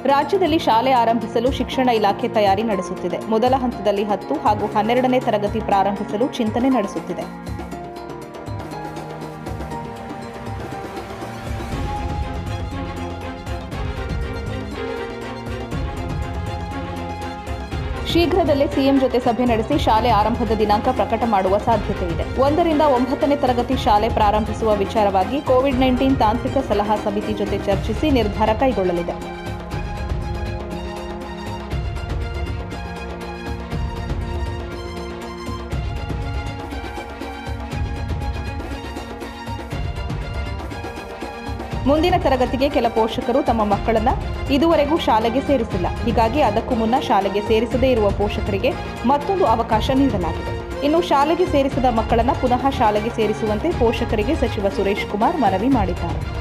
ರಾಜ್ಯದಲ್ಲಿ ಶಾಲೆ ಆರಂಭಿಸಲು ಶಿಕ್ಷಣ ಇಲಾಖೆ ತಯಾರಿ ನಡೆಸುತ್ತಿದೆ ಮೊದಲ ಹಂತದಲ್ಲಿ ಹತ್ತು ಹಾಗೂ ಹನ್ನೆರಡನೇ ತರಗತಿ ಪ್ರಾರಂಭಿಸಲು ಚಿಂತನೆ ನಡೆಸುತ್ತಿದೆ ಶೀಘ್ರದಲ್ಲೇ ಸಿಎಂ ಜೊತೆ ಸಭೆ ನಡೆಸಿ ಶಾಲೆ ಆರಂಭದ ದಿನಾಂಕ ಪ್ರಕಟ ಮಾಡುವ ಸಾಧ್ಯತೆ ಇದೆ ಒಂದರಿಂದ ಒಂಬತ್ತನೇ ತರಗತಿ ಶಾಲೆ ಪ್ರಾರಂಭಿಸುವ ವಿಚಾರವಾಗಿ ಕೋವಿಡ್ ನೈನ್ಟೀನ್ ತಾಂತ್ರಿಕ ಸಲಹಾ ಸಮಿತಿ ಜೊತೆ ಚರ್ಚಿಸಿ ನಿರ್ಧಾರ ಕೈಗೊಳ್ಳಲಿದೆ ಮುಂದಿನ ತರಗತಿಗೆ ಕೆಲ ಪೋಷಕರು ತಮ್ಮ ಮಕ್ಕಳನ್ನ ಇದುವರೆಗೂ ಶಾಲೆಗೆ ಸೇರಿಸಿಲ್ಲ ಹೀಗಾಗಿ ಅದಕ್ಕೂ ಮುನ್ನ ಶಾಲೆಗೆ ಸೇರಿಸದೇ ಇರುವ ಪೋಷಕರಿಗೆ ಮತ್ತೊಂದು ಅವಕಾಶ ನೀಡಲಾಗಿದೆ ಇನ್ನು ಶಾಲೆಗೆ ಸೇರಿಸಿದ ಮಕ್ಕಳನ್ನ ಪುನಃ ಶಾಲೆಗೆ ಸೇರಿಸುವಂತೆ ಪೋಷಕರಿಗೆ ಸಚಿವ ಸುರೇಶ್ ಕುಮಾರ್ ಮನವಿ ಮಾಡಿದ್ದಾರೆ